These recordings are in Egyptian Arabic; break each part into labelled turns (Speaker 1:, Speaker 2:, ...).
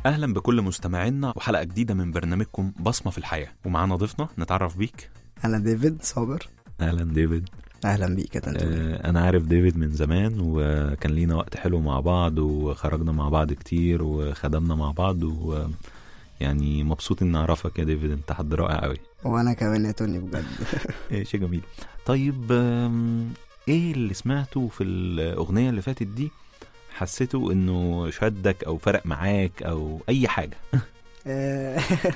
Speaker 1: اهلا بكل مستمعينا وحلقه جديده من برنامجكم بصمه في الحياه ومعانا ضيفنا نتعرف بيك
Speaker 2: انا ديفيد صابر
Speaker 1: اهلا ديفيد
Speaker 2: اهلا بيك يا تنتوني
Speaker 1: آه انا عارف ديفيد من زمان وكان لينا وقت حلو مع بعض وخرجنا مع بعض كتير وخدمنا مع بعض و يعني مبسوط اني اعرفك يا ديفيد انت حد رائع قوي
Speaker 2: وانا كمان يا توني بجد
Speaker 1: إيه شيء جميل طيب آم، ايه اللي سمعته في الاغنيه اللي فاتت دي حسيته انه شدك او فرق معاك او اي حاجه
Speaker 2: آه،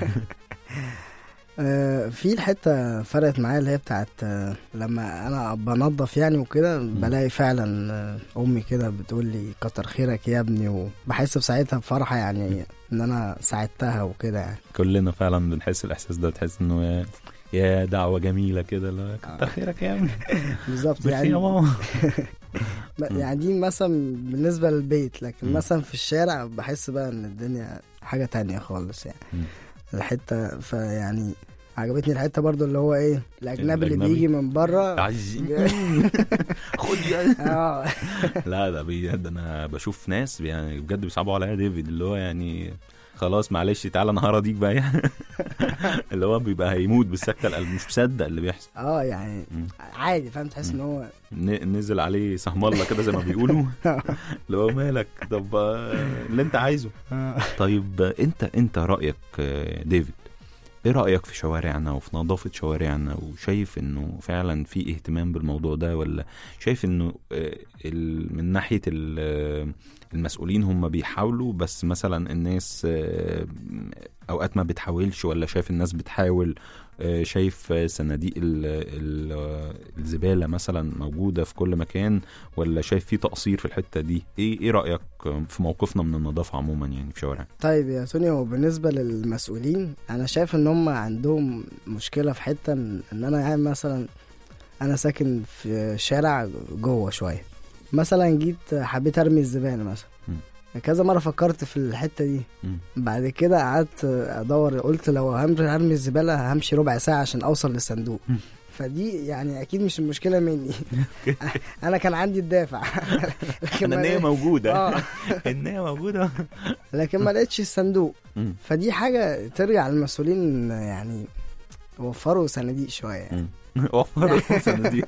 Speaker 2: آه، في الحته فرقت معايا اللي هي بتاعت آه، لما انا بنضف يعني وكده بلاقي فعلا آه، امي كده بتقول لي كتر خيرك يا ابني وبحس بساعتها بفرحه يعني ان انا ساعدتها وكده يعني
Speaker 1: كلنا فعلا بنحس الاحساس ده تحس انه يا يا دعوه جميله كده لا كتر خيرك يا ابني
Speaker 2: بالظبط
Speaker 1: ميرسي
Speaker 2: يعني
Speaker 1: يا ماما
Speaker 2: ب- يعني دي مثلا بالنسبه للبيت لكن
Speaker 1: مم.
Speaker 2: مثلا في الشارع بحس بقى ان الدنيا حاجه تانية خالص يعني
Speaker 1: مم.
Speaker 2: الحته فيعني عجبتني الحته برضو اللي هو ايه الاجنبي اللي
Speaker 1: الأجنبي.
Speaker 2: بيجي من بره
Speaker 1: عايزين خد يا
Speaker 2: اه
Speaker 1: لا ده بجد انا بشوف ناس يعني بجد بيصعبوا عليا ديفيد اللي هو يعني خلاص معلش تعالى انا هراضيك بقى اللي هو بيبقى هيموت بالسكته القلب مش مصدق اللي بيحصل
Speaker 2: اه يعني
Speaker 1: مم.
Speaker 2: عادي فاهم تحس ان هو
Speaker 1: ن- نزل عليه سهم الله كده زي ما بيقولوا اللي هو مالك طب آه، اللي انت عايزه طيب آه، انت انت رايك آه، ديفيد ايه رايك في شوارعنا وفي نظافه شوارعنا وشايف انه فعلا في اهتمام بالموضوع ده ولا شايف انه آه، ال- من ناحيه ال- آه، المسؤولين هم بيحاولوا بس مثلا الناس آه، اوقات ما بتحاولش ولا شايف الناس بتحاول آه، شايف آه، صناديق ال- ال- آه، الزباله مثلا موجوده في كل مكان ولا شايف في تقصير في الحته دي ايه ايه رايك في موقفنا من النظافه عموما يعني في شوارعنا
Speaker 2: طيب يا توني هو بالنسبه للمسؤولين انا شايف ان هم عندهم مشكله في حته ان إن انا يعني مثلا انا ساكن في شارع جوه شويه مثلا جيت حبيت ارمي الزباله مثلا كذا مره فكرت في الحته دي
Speaker 1: مم.
Speaker 2: بعد كده قعدت ادور قلت لو هم- هرمي الزباله همشي ربع ساعه عشان اوصل للصندوق
Speaker 1: مم.
Speaker 2: فدي يعني اكيد مش المشكله مني انا كان عندي الدافع لكن
Speaker 1: انا
Speaker 2: ما-
Speaker 1: النية موجوده
Speaker 2: اه
Speaker 1: النية موجوده
Speaker 2: لكن ما لقيتش الصندوق
Speaker 1: مم.
Speaker 2: فدي حاجه ترجع للمسؤولين يعني وفروا صناديق شويه يعني.
Speaker 1: مم. وفروا الصناديق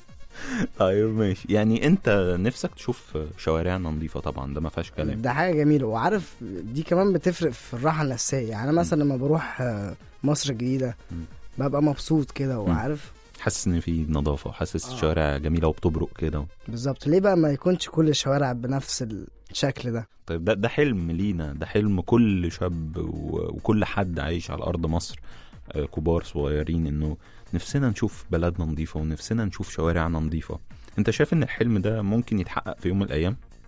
Speaker 1: طيب ماشي يعني انت نفسك تشوف شوارعنا نظيفه طبعا ده ما فيهاش كلام
Speaker 2: ده حاجه جميله وعارف دي كمان بتفرق في الراحه النفسيه يعني انا مثلا لما بروح آه، مصر الجديده
Speaker 1: مم.
Speaker 2: ببقى مبسوط كده وعارف
Speaker 1: حاسس ان في نظافه وحاسس
Speaker 2: آه.
Speaker 1: الشوارع جميله وبتبرق كده
Speaker 2: بالظبط ليه بقى ما يكونش كل الشوارع بنفس الشكل ده
Speaker 1: طيب ده ده حلم لينا ده حلم كل شاب و- وكل حد عايش على ارض مصر آه، كبار صغيرين انه نفسنا نشوف بلدنا نظيفه ونفسنا نشوف شوارعنا نظيفه انت شايف ان الحلم ده ممكن يتحقق في يوم من الايام